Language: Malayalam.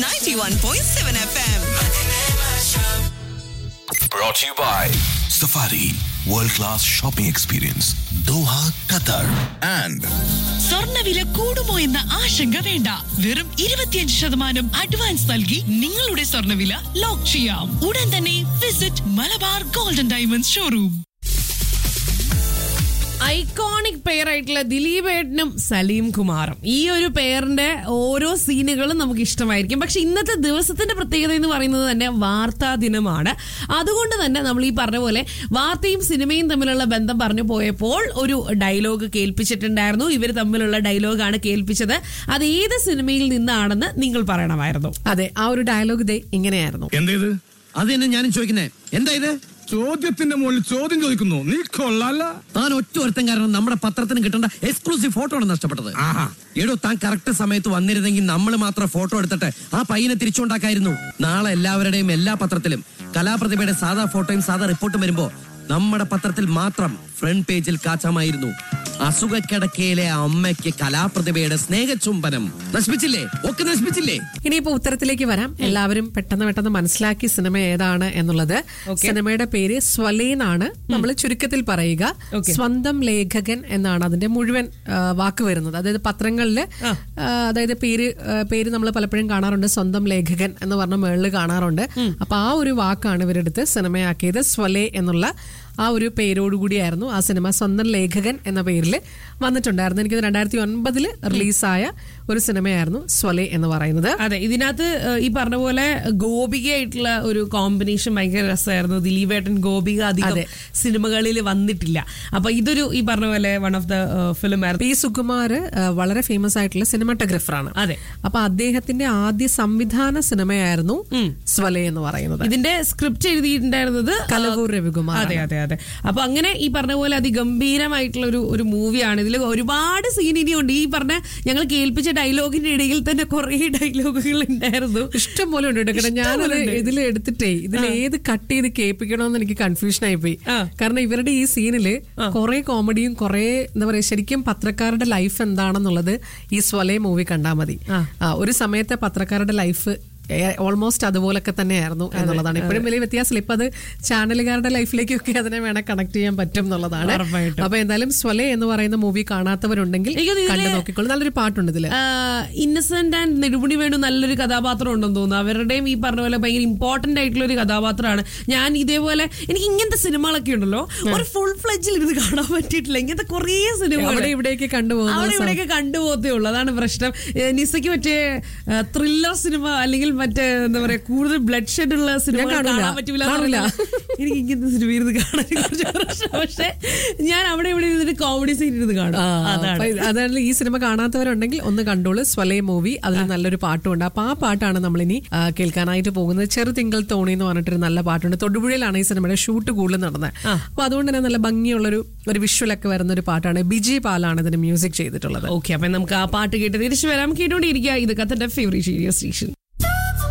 91.7 FM. Brought to you by Safari World Class Shopping Experience Doha, Qatar and സ്വർണ്ണവില കൂടുമോ എന്ന ആശങ്ക വേണ്ട വെറും ഇരുപത്തിയഞ്ച് ശതമാനം അഡ്വാൻസ് നൽകി നിങ്ങളുടെ സ്വർണ്ണവില ലോക്ക് ചെയ്യാം ഉടൻ തന്നെ visit Malabar gold and diamonds showroom iconic pair ആയിട്ടുള്ള ദിലീപ് ഏട്ടനും സലീം കുമാറും ഈ ഒരു പെയറിന്റെ ഓരോ സീനുകളും നമുക്ക് ഇഷ്ടമായിരിക്കും പക്ഷെ ഇന്നത്തെ ദിവസത്തിന്റെ പ്രത്യേകത എന്ന് പറയുന്നത് തന്നെ വാർത്താ ദിനമാണ് അതുകൊണ്ട് തന്നെ നമ്മൾ ഈ പറഞ്ഞ പോലെ വാർത്തയും സിനിമയും തമ്മിലുള്ള ബന്ധം പറഞ്ഞു പോയപ്പോൾ ഒരു ഡയലോഗ് കേൾപ്പിച്ചിട്ടുണ്ടായിരുന്നു ഇവർ തമ്മിലുള്ള ഡയലോഗാണ് കേൾപ്പിച്ചത് അത് ഏത് സിനിമയിൽ നിന്നാണെന്ന് നിങ്ങൾ പറയണമായിരുന്നു അതെ ആ ഒരു ഡയലോഗ് ഇതേ ഇങ്ങനെയായിരുന്നു എന്തേത് അത് തന്നെ ഞാനും ചോദിക്കുന്നേ എന്താ ഇത് ചോദ്യത്തിന്റെ മുകളിൽ ചോദ്യം ചോദിക്കുന്നു നീ കൊള്ളാല താൻ ഒറ്റ ഒരുത്തൻ കാരണം നമ്മുടെ പത്രത്തിന് കിട്ടേണ്ട എക്സ്ക്ലൂസീവ് ഫോട്ടോ ആണ് നഷ്ടപ്പെട്ടത് ആഹാ. എടോ താൻ കറക്റ്റ് സമയത്ത് വന്നിരുന്നെങ്കിൽ നമ്മൾ മാത്രം ഫോട്ടോ എടുത്തിട്ട് ആ പയ്യനെ തിരിച്ചുണ്ടാക്കായിരുന്നു നാളെ എല്ലാവരുടെയും എല്ലാ പത്രത്തിലും കലാപ്രതിഭയുടെ സാധാ ഫോട്ടോയും സാധാ റിപ്പോർട്ടും വരുമ്പോ നമ്മുടെ പത്രത്തിൽ മാത്രം ഫ്രണ്ട് പേജിൽ കാച്ചാമായിരുന്നു അസുഖക്കിടക്കയിലെ അമ്മയ്ക്ക് കലാപ്രതിഭയുടെ സ്നേഹചുംബനം നശിപ്പിച്ചില്ലേ ഒക്കെ നശിപ്പിച്ചില്ലേ ഇനിയിപ്പോ ഉത്തരത്തിലേക്ക് വരാം എല്ലാവരും പെട്ടെന്ന് പെട്ടെന്ന് മനസ്സിലാക്കി സിനിമ ഏതാണ് എന്നുള്ളത് സിനിമയുടെ പേര് സ്വലേനാണ് നമ്മൾ ചുരുക്കത്തിൽ പറയുക സ്വന്തം ലേഖകൻ എന്നാണ് അതിന്റെ മുഴുവൻ ആ, വാക്ക് വരുന്നത് അതായത് പത്രങ്ങളില് ആ, അതായത് പേര് ആ, പേര് നമ്മൾ പലപ്പോഴും കാണാറുണ്ട് സ്വന്തം ലേഖകൻ എന്ന് പറഞ്ഞ മേളിൽ കാണാറുണ്ട് അപ്പൊ ആ ഒരു വാക്കാണ് ഇവരെടുത്ത് സിനിമയാക്കിയത് സ്വലേ എന്നുള്ള ആ ഒരു പേരോടുകൂടിയായിരുന്നു ആ സിനിമ സ്വന്തം ലേഖകൻ എന്ന പേരിൽ വന്നിട്ടുണ്ടായിരുന്നു എനിക്ക് രണ്ടായിരത്തി ഒൻപതില് റിലീസായ ഒരു സിനിമയായിരുന്നു സ്വലേ എന്ന് പറയുന്നത് അതെ ഇതിനകത്ത് ഏഹ്, ഈ പറഞ്ഞ പോലെ ഗോപികയായിട്ടുള്ള ഒരു കോമ്പിനേഷൻ ഭയങ്കര രസമായിരുന്നു ദിലീപേട്ടൻ ഗോപിക അധികം അതെ. സിനിമകളിൽ വന്നിട്ടില്ല അപ്പൊ ഇതൊരു ഈ പറഞ്ഞ പോലെ വൺ ഓഫ് ദ ഫിലിം ആയിരുന്നു പി സുകുമാർ വളരെ ഫേമസ് ആയിട്ടുള്ള സിനിമാറ്റോഗ്രാഫറാണ് അതെ. അപ്പൊ അദ്ദേഹത്തിന്റെ ആദ്യ സംവിധാന സിനിമയായിരുന്നു സ്വലേ എന്ന് പറയുന്നത് ഇതിന്റെ സ്ക്രിപ്റ്റ് എഴുതിയിട്ടുണ്ടായിരുന്നത് കലവൂർ രവികുമാർ അതെ അതെ അതെ അപ്പൊ അങ്ങനെ ഈ പറഞ്ഞ പോലെ അതിഗംഭീരമായിട്ടുള്ള ഒരു ഒരു മൂവിയാണ് ഇതിൽ ഒരുപാട് സീൻ ഇനിയുണ്ട് ഈ പറഞ്ഞ ഞങ്ങൾ കേൾപ്പിച്ച ഡയലോഗിന്റെ ഇടയിൽ തന്നെ കുറെ ഡയലോഗുകൾ ഉണ്ടായിരുന്നു ഇഷ്ടം പോലെ ഉണ്ട് കേട്ടോ ഞാനത് ഇതിൽ എടുത്തിട്ടേ ഇതിൽ ഏത് കട്ട് ചെയ്ത് കേൾപ്പിക്കണമെന്ന് എനിക്ക് കൺഫ്യൂഷൻ ആയി പോയി ആ. കാരണം ഇവരുടെ ഈ സീനില് കുറെ കോമഡിയും കുറെ എന്താ പറയാ ശരിക്കും പത്രക്കാരുടെ ലൈഫ് എന്താണെന്നുള്ളത് ഈ സ്വലേ മൂവി കണ്ടാൽ മതി ആ, ഒരു സമയത്തെ പത്രക്കാരുടെ ലൈഫ് ഓൾമോസ്റ്റ് അതുപോലൊക്കെ തന്നെയായിരുന്നു എന്നുള്ളതാണ് ഇപ്പോഴും വലിയ വ്യത്യാസമില്ല ഇപ്പൊ അത് ചാനലുകാരുടെ ലൈഫിലേക്കൊക്കെ അതിനെ വേണേ കണക്ട് ചെയ്യാൻ പറ്റും എന്നുള്ളതാണ് ഉറപ്പായിട്ടും. അപ്പൊ എന്തായാലും സ്വലേ എന്ന് പറയുന്ന മൂവി കാണാത്തവരുണ്ടെങ്കിൽ എനിക്ക് തോന്നുന്നു കണ്ടു ഇതില് നോക്കിക്കോളൂ നല്ലൊരു പാട്ടുണ്ട് ഇതില് ഇന്നസെന്റ് ആൻഡ് നെടുമുടി വേണു നല്ലൊരു കഥാപാത്രം ഉണ്ടെന്ന് തോന്നുന്നു അവരുടെയും ഈ പറഞ്ഞ പോലെ ഭയങ്കര ഇമ്പോർട്ടന്റ് ആയിട്ടുള്ള ഒരു കഥാപാത്രമാണ് ഞാൻ ഇതേപോലെ എനിക്ക് ഇങ്ങനത്തെ സിനിമകളൊക്കെ ഉണ്ടല്ലോ ഒരു ഫുൾ ഫ്ലെജിൽ ഇരുന്ന് കാണാൻ പറ്റിയിട്ടില്ല ഇങ്ങനത്തെ കുറേ സിനിമകൾ അവിടെ ഇവിടെയൊക്കെ കണ്ടുപോകുന്ന അവിടെ ദിവസം. ഇവിടെയൊക്കെ കണ്ടുപോകത്തേ ഉള്ളൂ അതാണ് പ്രശ്നം ഏ, നിസയ്ക്ക് മറ്റേ ത്രില്ലർ സിനിമ അല്ലെങ്കിൽ മറ്റേ എന്താ പറയാ കൂടുതൽ ബ്ലഡ് ഷെഡ് ഉള്ള സിനിമ കാണില്ല. കാണാൻ പറ്റൂല എന്ന് കാണില്ല. പറയുന്നത് എനിക്ക് ഇങ്ങനത്തെ സിനിമ ഇരുന്ന് കാണാൻ കുറച്ച് പ്രശ്നം പക്ഷെ ഞാൻ അവിടെ ഇവിടെ ഇരുന്നിട്ട് കോമഡി സീൻ ഇരുന്ന് കാണും ആ, അതാണ് അപ്പൊ അതായത് ഈ സിനിമ കാണാത്തവരുണ്ടെങ്കിൽ ഒന്ന് കണ്ടോളൂ സ്വലേ മൂവി അതിൽ നല്ലൊരു പാട്ടുമുണ്ട് അപ്പൊ ആ പാട്ടാണ് നമ്മളിനി ആ, കേൾക്കാനായിട്ട് പോകുന്നത് ചെറുതിങ്കൾ തോണി എന്ന് പറഞ്ഞിട്ടൊരു നല്ല പാട്ടുണ്ട് തൊടുപുഴയിലാണ് ഈ സിനിമയുടെ ഷൂട്ട് കൂടുതൽ നടന്നത് അപ്പൊ അതുകൊണ്ട് തന്നെ നല്ല ഭംഗിയുള്ളൊരു ഒരു വിഷ്വലൊക്കെ വരുന്ന ഒരു പാട്ടാണ് ബിജി പാലാണ് ഇതിന് മ്യൂസിക് ചെയ്തിട്ടുള്ളത് ഓക്കെ അപ്പൊ നമുക്ക് ആ പാട്ട് കേട്ട് തിരിച്ചു വരാം കേട്ടോണ്ടിരിക്കുക ഇത് കത്തന്റെ ഫേവറേറ്റ് സ്റ്റേഷൻ